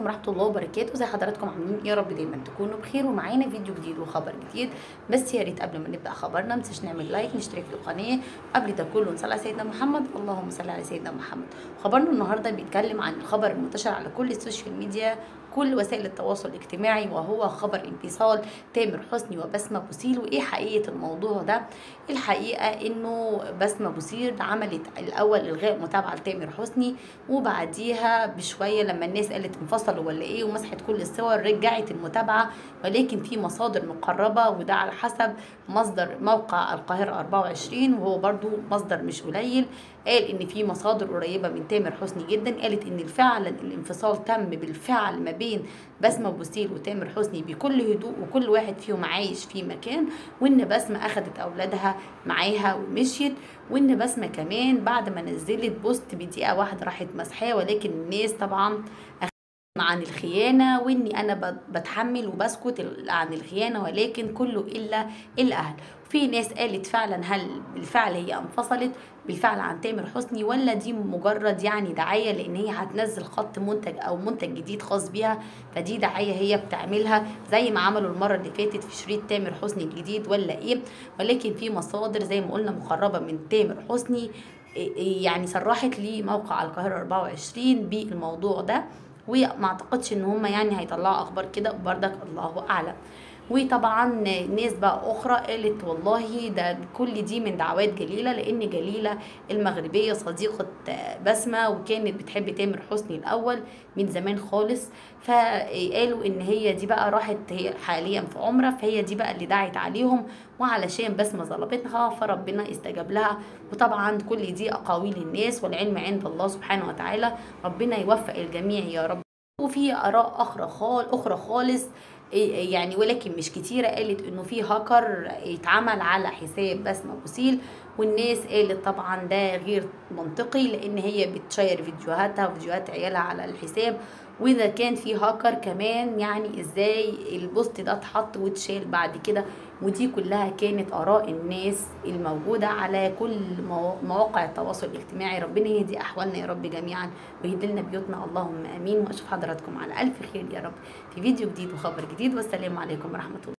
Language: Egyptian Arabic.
عليكم ورحمه الله وبركاته زي حضراتكم عاملين ايه يا رب دايما تكونوا بخير ومعانا فيديو جديد وخبر جديد بس يا ريت قبل ما نبدا خبرنا ما تنساش نعمل لايك نشترك في القناه قبل ده كله نصلي على سيدنا محمد اللهم صل على سيدنا محمد خبرنا النهارده بيتكلم عن الخبر المنتشر على كل السوشيال ميديا كل وسائل التواصل الاجتماعي وهو خبر انفصال تامر حسني وبسمه بوسيل وايه حقيقه الموضوع ده الحقيقه انه بسمه بوسيل عملت الاول الغاء متابعه لتامر حسني وبعديها بشويه لما الناس قالت انفصلوا ولا ايه ومسحت كل الصور رجعت المتابعه ولكن في مصادر مقربه وده على حسب مصدر موقع القاهره 24 وهو برضو مصدر مش قليل قال ان في مصادر قريبه من تامر حسني جدا قالت ان فعلا الانفصال تم بالفعل ما بين بسمه بوسيل وتامر حسني بكل هدوء وكل واحد فيهم عايش في مكان وان بسمه اخذت اولادها معاها ومشيت وان بسمه كمان بعد ما نزلت بوست بدقيقه واحده راحت مسحاه ولكن الناس طبعا عن الخيانة وإني أنا بتحمل وبسكت عن الخيانة ولكن كله إلا الأهل في ناس قالت فعلا هل بالفعل هي انفصلت بالفعل عن تامر حسني ولا دي مجرد يعني دعاية لأن هي هتنزل خط منتج أو منتج جديد خاص بيها فدي دعاية هي بتعملها زي ما عملوا المرة اللي فاتت في شريط تامر حسني الجديد ولا إيه ولكن في مصادر زي ما قلنا مقربة من تامر حسني يعني صرحت لي موقع القاهرة 24 بالموضوع ده وما اعتقدش ان هم يعني هيطلعوا اخبار كده وبرضك الله اعلم وطبعا ناس بقى اخرى قالت والله ده كل دي من دعوات جليله لان جليله المغربيه صديقه بسمه وكانت بتحب تامر حسني الاول من زمان خالص فقالوا ان هي دي بقى راحت هي حاليا في عمره فهي دي بقى اللي دعت عليهم وعلشان بسمه ظلمتها فربنا استجاب لها وطبعا كل دي اقاويل الناس والعلم عند الله سبحانه وتعالى ربنا يوفق الجميع يا رب وفي اراء اخرى خال اخرى خالص يعني ولكن مش كتيره قالت انه في هاكر اتعمل على حساب بسمه بوسيل والناس قالت طبعا ده غير منطقي لان هي بتشير فيديوهاتها وفيديوهات عيالها على الحساب واذا كان في هاكر كمان يعني ازاي البوست ده اتحط واتشال بعد كده ودي كلها كانت اراء الناس الموجوده على كل مواقع التواصل الاجتماعي ربنا يهدي احوالنا يا رب جميعا ويهدي لنا بيوتنا اللهم امين واشوف حضراتكم على الف خير يا رب في فيديو جديد وخبر جديد والسلام عليكم ورحمه الله